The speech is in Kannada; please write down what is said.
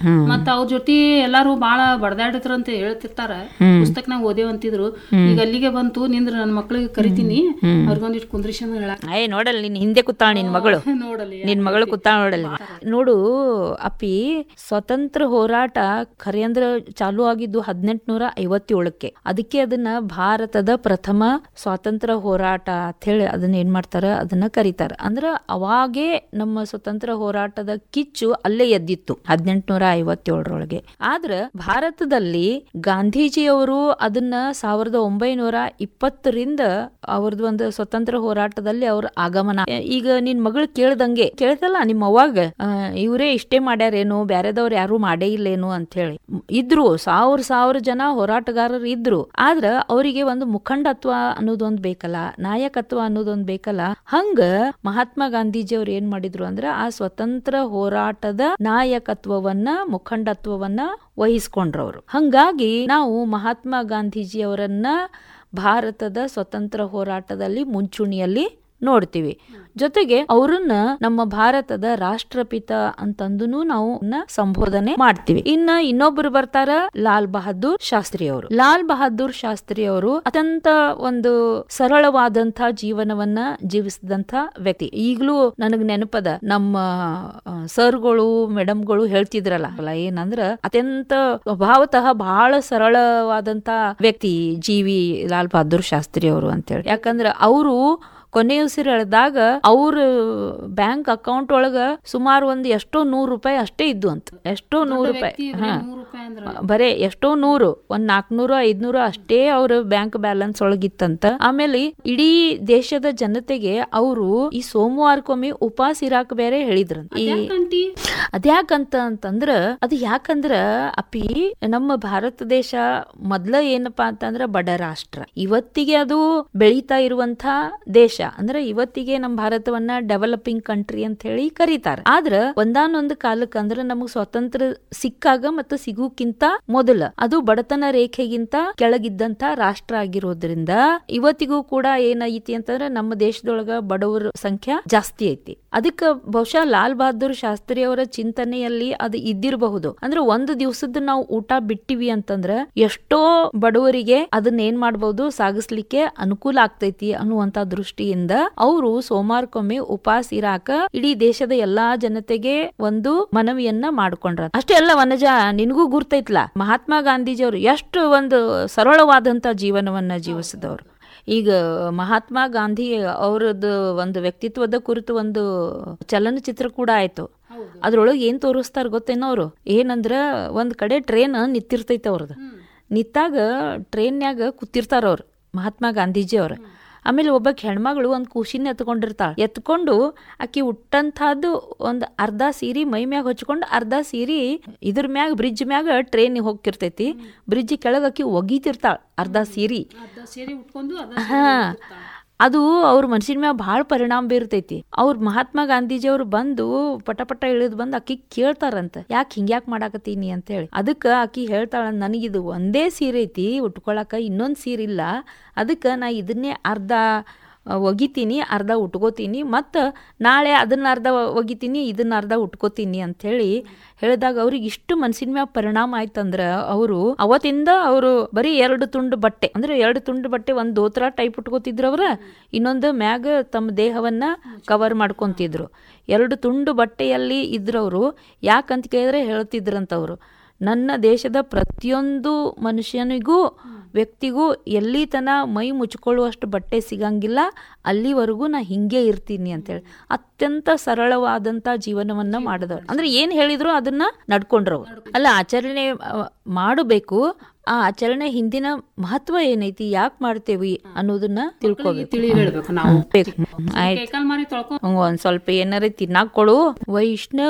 ಮತ್ತ ಅವ್ರ ಜೊತೆ ಎಲ್ಲಾರು ಬಾಳ ಬಡದಾಡಿದ್ರ ಅಂತ ಹೇಳ್ತಿರ್ತಾರ ಪುಸ್ತಕನಾಗ ಓದೇವಂತಿದ್ರು ಈಗ ಅಲ್ಲಿಗೆ ಬಂತು ನಿಂದ್ರ ನನ್ನ ಮಕ್ಳಿಗೆ ಕರಿತೀನಿ ಅವ್ರಿಗೊಂದಿಟ್ಟು ಕುಂದ್ರಿಸಂದ್ ಹೇಳಕ್ ಏ ನೋಡಲ್ಲ ನಿನ್ ಹಿಂದೆ ಕೂತಾಳ ನಿನ್ ಮಗಳು ನೋಡಲಿ ನಿನ್ ಮಗಳು ಕೂತಾಳ ನೋಡಲ್ಲ ನೋಡು ಅಪ್ಪಿ ಸ್ವತಂತ್ರ ಹೋರಾಟ ಖರೆ ಅಂದ್ರ ಚಾಲು ಆಗಿದ್ದು ಹದಿನೆಂಟುನೂರ ಐವತ್ತೇಳಕ್ಕೆ ಅದಕ್ಕೆ ಅದನ್ನ ಭಾರತದ ಪ್ರಥಮ ಸ್ವಾತಂತ್ರ್ಯ ಹೋರಾಟ ಅಂತ ಹೇಳಿ ಅದನ್ನ ಏನ್ ಮಾಡ್ತಾರ ಅದನ್ನ ಕರೀತಾರ ಅಂದ್ರ ಅವಾಗೇ ನಮ್ಮ ಸ್ವತಂತ್ರ ಹೋರಾಟದ ಕಿಚ್ಚು ಅಲ್ಲೇ ಎದ್ದಿತ್ತು ಹದಿನೆಂಟುನೂರ ಐವತ್ತೇಳರೊಳಗೆ ಆದ್ರ ಭಾರತದಲ್ಲಿ ಗಾಂಧೀಜಿಯವರು ಅದನ್ನ ಸಾವಿರದ ಒಂಬೈನೂರ ಇಪ್ಪತ್ತರಿಂದ ಅವ್ರದ್ದು ಒಂದು ಸ್ವತಂತ್ರ ಹೋರಾಟದಲ್ಲಿ ಅವ್ರ ಆಗಮನ ಈಗ ನಿನ್ ಮಗಳು ಕೇಳ್ದಂಗೆ ಕೇಳ್ತಲ್ಲ ನಿಮ್ಮ ಅವಾಗ ಇವರೇ ಇಷ್ಟೇ ಮಾಡ್ಯಾರೇನು ಬ್ಯಾರೆದವ್ರು ಯಾರು ಮಾಡೇ ಇಲ್ಲೇನು ಅಂತ ಹೇಳಿ ಇದ್ರು ಸಾವಿರ ಸಾವಿರ ಜನ ಹೋರಾಟಗಾರರು ಇದ್ರು ಆದ್ರ ಅವರಿಗೆ ಒಂದು ಮುಖಂಡತ್ವ ಅನ್ನೋದೊಂದ್ ಬೇಕಲ್ಲ ನಾಯಕತ್ವ ಅನ್ನೋದೊಂದ್ ಬೇಕಲ್ಲ ಹಂಗ ಮಹಾತ್ಮ ಗಾಂಧೀಜಿ ಅವ್ರು ಏನ್ ಮಾಡಿದ್ರು ಅಂದ್ರ ಆ ಸ್ವತಂತ್ರ ಹೋರಾಟದ ನಾಯಕತ್ವವನ್ನ ಮುಖಂಡತ್ವವನ್ನ ವಹಿಸ್ಕೊಂಡ್ರವ್ರು ಹಂಗಾಗಿ ನಾವು ಮಹಾತ್ಮ ಗಾಂಧೀಜಿ ಅವರನ್ನ ಭಾರತದ ಸ್ವತಂತ್ರ ಹೋರಾಟದಲ್ಲಿ ಮುಂಚೂಣಿಯಲ್ಲಿ ನೋಡ್ತೀವಿ ಜೊತೆಗೆ ಅವರನ್ನ ನಮ್ಮ ಭಾರತದ ರಾಷ್ಟ್ರಪಿತ ಅಂತಂದು ನಾವು ಅವ್ರ್ನ ಸಂಬೋಧನೆ ಮಾಡ್ತೀವಿ ಇನ್ನ ಇನ್ನೊಬ್ರು ಬರ್ತಾರ ಲಾಲ್ ಬಹದ್ದೂರ್ ಶಾಸ್ತ್ರಿ ಅವರು ಲಾಲ್ ಬಹದ್ದೂರ್ ಶಾಸ್ತ್ರಿ ಅವರು ಅತ್ಯಂತ ಒಂದು ಸರಳವಾದಂತ ಜೀವನವನ್ನ ಜೀವಿಸಿದಂತ ವ್ಯಕ್ತಿ ಈಗಲೂ ನನಗ್ ನೆನಪದ ನಮ್ಮ ಆ, ಸರ್ಗಳು ಮೇಡಮ್ಗಳು ಹೇಳ್ತಿದ್ರಲ್ಲ ಅಲ್ಲ ಏನಂದ್ರ ಅತ್ಯಂತ ಸ್ವಭಾವತಃ ಬಹಳ ಸರಳವಾದಂತ ವ್ಯಕ್ತಿ ಜೀವಿ ಲಾಲ್ ಬಹದ್ದೂರ್ ಶಾಸ್ತ್ರಿ ಅವರು ಅಂತೇಳಿ ಯಾಕಂದ್ರ ಅವರು ಕೊನೆ ಉಸಿರೆಳೆದಾಗ ಅವ್ರ ಬ್ಯಾಂಕ್ ಅಕೌಂಟ್ ಒಳಗ ಸುಮಾರು ಒಂದ್ ಎಷ್ಟೋ ನೂರು ರೂಪಾಯಿ ಅಷ್ಟೇ ಇದ್ದು ಅಂತ ಎಷ್ಟೋ ನೂರು ರೂಪಾಯಿ ಹಾ ನೂರು ರೂಪಾಯಿ ಅಂದ್ರ ಬರೇ ಎಷ್ಟೋ ನೂರು ಒಂದ್ ನಾಲ್ಕನೂರು ಐದ್ನೂರು ಅಷ್ಟೇ ಅವ್ರ ಬ್ಯಾಂಕ್ ಬ್ಯಾಲೆನ್ಸ್ ಒಳಗಿತ್ತಂತ ಆಮೇಲೆ ಇಡೀ ದೇಶದ ಜನತೆಗೆ ಅವರು ಈ ಸೋಮವಾರಕ್ಕೊಮ್ಮೆ ಉಪವಾಸ ಇರಾಕ್ ಬೇರೆ ಹೇಳಿದ್ರಂತ ಈ ಆಂಟಿ ಅದ್ಯಾಕಂತ ಅಂತಂದ್ರ ಅದು ಯಾಕಂದ್ರ ಅಪ್ಪಿ ನಮ್ಮ ಭಾರತ ದೇಶ ಮೊದ್ಲ ಏನಪ್ಪಾ ಅಂತಂದ್ರ ಬಡ ರಾಷ್ಟ್ರ ಇವತ್ತಿಗೆ ಅದು ಬೆಳೀತಾ ಇರುವಂತ ದೇಶ ಅಂದ್ರೆ ಇವತ್ತಿಗೆ ನಮ್ಮ ಭಾರತವನ್ನ ಡೆವಲಪಿಂಗ್ ಕಂಟ್ರಿ ಅಂತ ಹೇಳಿ ಕರೀತಾರ ಆದ್ರ ಒಂದಾನೊಂದು ಕಾಲಕ್ಕೆ ಅಂದ್ರೆ ನಮಗ್ ಸ್ವಾತಂತ್ರ್ಯ ಸಿಕ್ಕಾಗ ಮತ್ತು ಸಿಗುಕ್ಕಿಂತ ಮೊದಲ ಅದು ಬಡತನ ರೇಖೆಗಿಂತ ಕೆಳಗಿದ್ದಂತ ರಾಷ್ಟ್ರ ಆಗಿರೋದ್ರಿಂದ ಇವತ್ತಿಗೂ ಕೂಡ ಏನೈತಿ ಅಂತಂದ್ರೆ ನಮ್ಮ ದೇಶದೊಳಗ ಬಡವರ ಸಂಖ್ಯೆ ಜಾಸ್ತಿ ಐತಿ ಅದಕ್ಕ ಬಹುಶಃ ಲಾಲ್ ಬಹದ್ದೂರ್ ಶಾಸ್ತ್ರಿ ಅವರ ಚಿಂತನೆಯಲ್ಲಿ ಅದು ಇದ್ದಿರಬಹುದು ಅಂದ್ರೆ ಒಂದು ದಿವಸದ ನಾವು ಊಟ ಬಿಟ್ಟಿವಿ ಅಂತಂದ್ರ ಎಷ್ಟೋ ಬಡವರಿಗೆ ಅದನ್ನ ಏನ್ ಮಾಡ್ಬಹುದು ಸಾಗಿಸ್ಲಿಕ್ಕೆ ಅನುಕೂಲ ಆಗ್ತೈತಿ ಅನ್ನುವಂತ ದೃಷ್ಟಿಯಿಂದ ಅವರು ಸೋಮವಾರಕ್ಕೊಮ್ಮೆ ಉಪವಾಸ ಇರಾಕ ಇಡೀ ದೇಶದ ಎಲ್ಲಾ ಜನತೆಗೆ ಒಂದು ಮನವಿಯನ್ನ ಮಾಡ್ಕೊಂಡ್ರ ಅಷ್ಟೇ ಅಲ್ಲ ವನಜ ನಿನಗೂ ಗುರ್ತೈತ್ಲ ಮಹಾತ್ಮ ಗಾಂಧೀಜಿ ಅವರು ಎಷ್ಟು ಒಂದು ಸರಳವಾದಂತ ಜೀವನವನ್ನ ಜೀವಿಸಿದವರು ಈಗ ಮಹಾತ್ಮ ಗಾಂಧಿ ಅವರದ್ದು ಒಂದು ವ್ಯಕ್ತಿತ್ವದ ಕುರಿತು ಒಂದು ಚಲನಚಿತ್ರ ಕೂಡ ಆಯ್ತು ಅದ್ರೊಳಗೆ ಏನ್ ತೋರಿಸ್ತಾರ ಗೊತ್ತೇನೋ ಅವ್ರು ಏನಂದ್ರ ಒಂದ್ ಕಡೆ ಟ್ರೈನ್ ನಿಂತಿರ್ತೈತೆ ಅವ್ರದ್ದು ನಿಂತಾಗ ಟ್ರೈನ್ಯಾಗ ಕೂತಿರ್ತಾರ ಅವ್ರು ಮಹಾತ್ಮ ಗಾಂಧೀಜಿ ಅವ್ರು ಆಮೇಲೆ ಒಬ್ಬಾಕಿ ಹೆಣ್ಮಗಳು ಒಂದು ಕೂಸಿನ ಎತ್ಕೊಂಡಿರ್ತಾಳ ಎತ್ಕೊಂಡು ಆಕಿ ಉಟ್ಟಂತಹದ್ದು ಒಂದು ಅರ್ಧ ಸೀರೆ ಮೈ ಮ್ಯಾಗ ಹಚ್ಕೊಂಡು ಅರ್ಧ ಸೀರೆ ಇದ್ರ ಮ್ಯಾಗ ಬ್ರಿಡ್ಜ್ ಮ್ಯಾಗ ಟ್ರೈನ್ ಹೋಗ್ತಿರ್ತೈತಿ ಬ್ರಿಡ್ಜ್ ಕೆಳಗೆ ಆಕಿ ಒಗೀತಿರ್ತಾಳ ಅರ್ಧ ಸೀರೆ ಅರ್ಧ ಸೇರಿ ಉಟ್ಕೊಂಡು ಅದ ಹಾ ಅದು ಅವ್ರ ಮನ್ಸಿನ ಮ್ಯಾಗ ಭಾಳ ಪರಿಣಾಮ ಬೀರ್ತೈತಿ ಅವ್ರ ಮಹಾತ್ಮ ಗಾಂಧೀಜಿ ಅವ್ರು ಬಂದು ಪಟ ಪಟ ಇಳಿದ್ ಬಂದು ಆಕಿ ಕೇಳ್ತಾರಂತ ಯಾಕೆ ಹಿಂಗ್ಯಾಕ್ ಮಾಡಾಕತ್ತೀನಿ ಅಂತ ಹೇಳಿ ಅದಕ್ಕ ಆಕಿ ಹೇಳ್ತಾಳ ನನಗಿದು ಒಂದೇ ಸೀರೆ ಐತಿ ಉಟ್ಕೊಳಕ ಇನ್ನೊಂದ್ ಸೀರೆ ಇಲ್ಲ ಅದಕ್ಕ ನಾ ಇದನ್ನೇ ಅರ್ಧ ಆ, ಒಗಿತೀನಿ ಅರ್ಧ ಉಟ್ಕೋತೀನಿ ಮತ್ತು ನಾಳೆ ಅದನ್ನ ಅರ್ಧ ಒಗಿತೀನಿ ಇದನ್ನ ಅರ್ಧ ಉಟ್ಕೋತೀನಿ ಅಂಥೇಳಿ ಹೇಳಿದಾಗ ಅವ್ರಿಗೆ ಇಷ್ಟು ಮನ್ಸಿನ ಮ್ಯಾಗ ಪರಿಣಾಮ ಆಯ್ತಂದ್ರ ಅವರು ಅವತ್ತಿಂದ ಅವರು ಬರೀ ಎರಡು ತುಂಡು ಬಟ್ಟೆ ಅಂದ್ರೆ ಎರಡು ತುಂಡು ಬಟ್ಟೆ ಒಂದು ದೋತ್ರ ಟೈಪ್ ಉಟ್ಕೋತಿದ್ರು ಅವ್ರ ಇನ್ನೊಂದು ಮ್ಯಾಗ ತಮ್ಮ ದೇಹವನ್ನ ಕವರ್ ಮಾಡ್ಕೊಂತಿದ್ರು ಎರಡು ತುಂಡು ಬಟ್ಟೆಯಲ್ಲಿ ಇದ್ರವರು ಯಾಕಂತ ಕೇಳಿದ್ರೆ ಹೇಳ್ತಿದ್ರಂತವ್ರು ನನ್ನ ದೇಶದ ಪ್ರತಿಯೊಂದು ಮನುಷ್ಯನಿಗೂ ವ್ಯಕ್ತಿಗೂ ಎಲ್ಲಿ ತನ ಮೈ ಮುಚ್ಕೊಳ್ಳುವಷ್ಟು ಬಟ್ಟೆ ಸಿಗಂಗಿಲ್ಲ ಅಲ್ಲಿವರೆಗೂ ನಾ ಹಿಂಗೆ ಇರ್ತೀನಿ ಅಂತೇಳಿ ಅತ್ಯಂತ ಸರಳವಾದಂತ ಜೀವನವನ್ನ ಮಾಡಿದವ್ರು ಅಂದ್ರೆ ಏನ್ ಹೇಳಿದ್ರು ಅದನ್ನ ನಡ್ಕೊಂಡ್ರು ಅವ್ರು. ಅಲ್ಲ ಆಚರಣೆ ಆ, ಮಾಡಬೇಕು ಆ ಆಚರಣೆ ಹಿಂದಿನ ಮಹತ್ವ ಏನೈತಿ ಯಾಕೆ ಮಾಡ್ತೇವಿ ಅನ್ನೋದನ್ನ ತಿಳ್ಕೊಬೇಕು ತಿಳಿ ಹೇಳ್ಬೇಕು ನಾವು ಬೇಕು. ಆಯ್ತು ಕೈಕಾಲ್ ಮಾರಿ ತೊಳ್ಕೊ ಹಂಗ ಒಂದ್ ಸ್ವಲ್ಪ ಏನಾರ ತಿನ್ನಾಕ್ ಕೊಡು ವೈಷ್ಣವ್